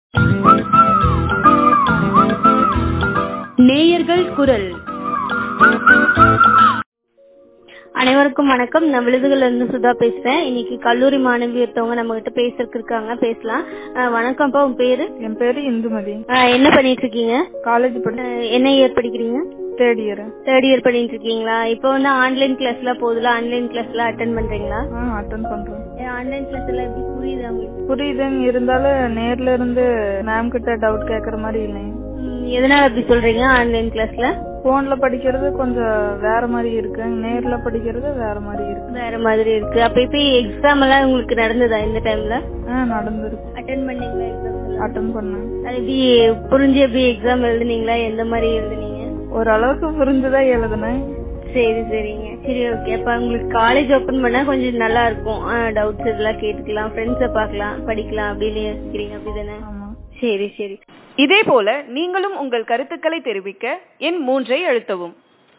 நேயர்கள் குரல் அனைவருக்கும் வணக்கம் நான் விழுதுகள்ல இருந்து சுதா பேசுறேன் இன்னைக்கு கல்லூரி மாணவி ஒருத்தவங்க நம்ம கிட்ட பேசுறதுக்கு இருக்காங்க பேசலாம் அஹ் வணக்கம்ப்பா உங்க பேரு என் பேரு இந்துமதி அஹ் என்ன பண்ணிட்டு இருக்கீங்க காலேஜ் படி அஹ் என்ன இயர் படிக்கிறீங்க தேர்ட் இயர் தேர்ட் இயர் பண்ணிட்டு இருக்கீங்களா இப்போ வந்து ஆன்லைன் கிளாஸ்லாம் போகுதுல ஆன்லைன் கிளாஸ்லாம் அட்டன் பண்றீங்களா ஆ அட்டன் பண்றேன் ஆன்லைன் கிளாஸ் எல்லாம் எப்படி புரியுது உங்களுக்கு புரியுதுங்க இருந்தாலும் நேர்ல இருந்து மேம் கிட்ட டவுட் கேக்குற மாதிரி இல்லைங்க ம், எதனால அப்படி சொல்றீங்க ஆன்லைன் கிளாஸ்ல போன்ல படிக்கிறது கொஞ்சம் வேற மாதிரி இருக்கு நேர்ல படிக்கிறது வேற மாதிரி இருக்கு வேற மாதிரி இருக்கு அப்ப இப்ப எக்ஸாம் எல்லாம் உங்களுக்கு நடந்ததா இந்த டைம்ல ஆ நடந்திருக்கு அட்டன் பண்ணீங்களா எக்ஸாம் அட்டன் பண்ணேன் அது எப்படி புரிஞ்சு எப்படி எக்ஸாம் எழுதுனீங்களா எந்த மாதிரி எழுதுனீங்க ஓரளவுக்கு புரிஞ்சுதான் எழுதுனேன் சரி சரிங்க சரி ஓகே அப்ப உங்களுக்கு காலேஜ் ஓபன் பண்ணா கொஞ்சம் நல்லா இருக்கும் டவுட்ஸ் இதெல்லாம் கேட்டுக்கலாம் ஃப்ரெண்ட்ஸை பார்க்கலாம் படிக்கலாம் அப்படின்னு யோசிக்கிறீங்க அப்படிதானே ஆமா சரி சரி இதேபோல நீங்களும் உங்கள் கருத்துக்களை தெரிவிக்க எண் மூன்றை அழுத்தவும்